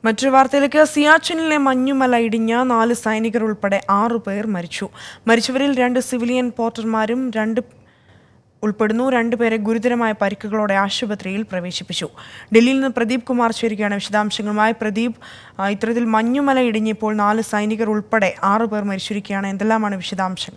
മറ്റൊരു വാർത്തയിലേക്ക് സിയാച്ചിനിലെ മഞ്ഞുമല ഇടിഞ്ഞ നാല് സൈനികർ ഉൾപ്പെടെ ആറു പേർ മരിച്ചു മരിച്ചവരിൽ രണ്ട് സിവിലിയൻ പോർട്ടർമാരും രണ്ട് ഉൾപ്പെടുന്നു രണ്ടുപേരെ ഗുരുതരമായ പരിക്കുകളോടെ ആശുപത്രിയിൽ പ്രവേശിപ്പിച്ചു ഡൽഹിയിൽ നിന്ന് പ്രദീപ് കുമാർ ചേരുകയാണ് വിശദാംശങ്ങളുമായി പ്രദീപ് ആ, ഇത്തരത്തിൽ മഞ്ഞുമല ഇടിഞ്ഞപ്പോൾ നാല് സൈനികർ ഉൾപ്പെടെ ആറു പേർ മരിച്ചിരിക്കുകയാണ് എന്തെല്ലാമാണ് വിശദാംശങ്ങൾ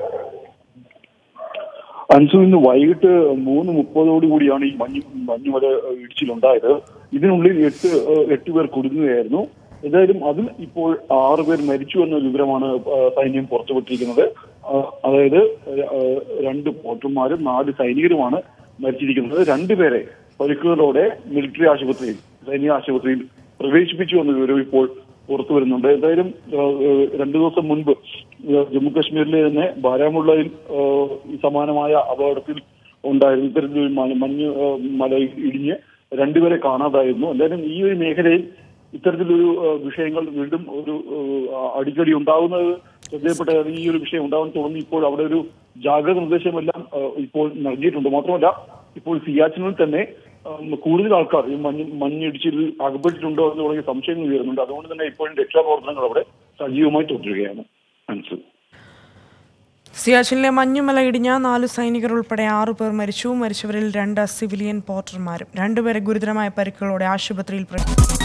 അൻസു ഇന്ന് വൈകിട്ട് മൂന്ന് മുപ്പതോടു കൂടിയാണ് ഈ മഞ്ഞ് മഞ്ഞുമല ഇടിച്ചിലുണ്ടായത് ഇതിനുള്ളിൽ എട്ട് ഏഹ്, എട്ട് പേർ കുടുങ്ങുകയായിരുന്നു എന്തായാലും അതിൽ ഇപ്പോൾ ആറ് പേർ മരിച്ചു എന്ന വിവരമാണ് ഏഹ്, സൈന്യം പുറത്തുവിട്ടിരിക്കുന്നത് ആഹ്, അതായത് ഏഹ്, രണ്ട് പോർട്ടർമാരും നാല് സൈനികരുമാണ് മരിച്ചിരിക്കുന്നത് രണ്ടുപേരെ പരിക്കുകളോടെ മിലിറ്ററി ആശുപത്രിയിൽ സൈനിക ആശുപത്രിയിൽ പ്രവേശിപ്പിച്ചു എന്ന വിവരം ഇപ്പോൾ പുറത്തു വരുന്നുണ്ട് എന്തായാലും ഏഹ്, ഏഹ്, രണ്ടു ദിവസം മുൻപ് ഏഹ്, ജമ്മു കാശ്മീരിലെ തന്നെ ബാരാമുള്ളയിൽ ഏഹ്, ഈ സമാനമായ അപകടത്തിൽ ഉണ്ടായിരുന്നു ഇത്തരത്തിലൊരു മഞ്ഞ് മഞ്ഞ് ഏഹ്, മല ഇടിഞ്ഞ് രണ്ടുപേരെ കാണാതായിരുന്നു എന്തായാലും ഈ ഒരു മേഖലയിൽ ഇത്തരത്തിലൊരു ഏഹ്, വിഷയങ്ങൾ വീണ്ടും ഒരു ഏഹ്, അടിക്കടി ഉണ്ടാകുന്നത് ശ്രദ്ധയപ്പെട്ട ഈ ഒരു വിഷയം ഉണ്ടാകുന്ന തുടർന്ന് ഇപ്പോൾ അവിടെ ഒരു ജാഗ്രത നിർദ്ദേശമെല്ലാം ഏഹ്, ഇപ്പോൾ നൽകിയിട്ടുണ്ട് മാത്രമല്ല ഇപ്പോൾ സിയാച്ചിനിൽ തന്നെ ഉം, കൂടുതൽ ആൾക്കാർ ഈ മഞ്ഞ് മഞ്ഞിടിച്ചിൽ അകപ്പെട്ടിട്ടുണ്ടോ എന്ന് തുടങ്ങിയ സംശയങ്ങൾ ഉയരുന്നുണ്ട് അതുകൊണ്ട് തന്നെ ഇപ്പോഴും രക്ഷാപ്രവർത്തനങ്ങൾ അവിടെ സജീവമായി തുടരുകയാണ് മനസ്സിൽ സിയാച്ചിനിലെ മഞ്ഞുമല ഇടിഞ്ഞ നാല് സൈനികർ ഉൾപ്പെടെ ആറു പേർ മരിച്ചു മരിച്ചവരിൽ രണ്ട് സിവിലിയൻ പോർട്ടർമാരും രണ്ടുപേരെ ഗുരുതരമായ പരിക്കുകളോടെ ആശുപത്രിയിൽ പ്രവേശിപ്പിച്ചു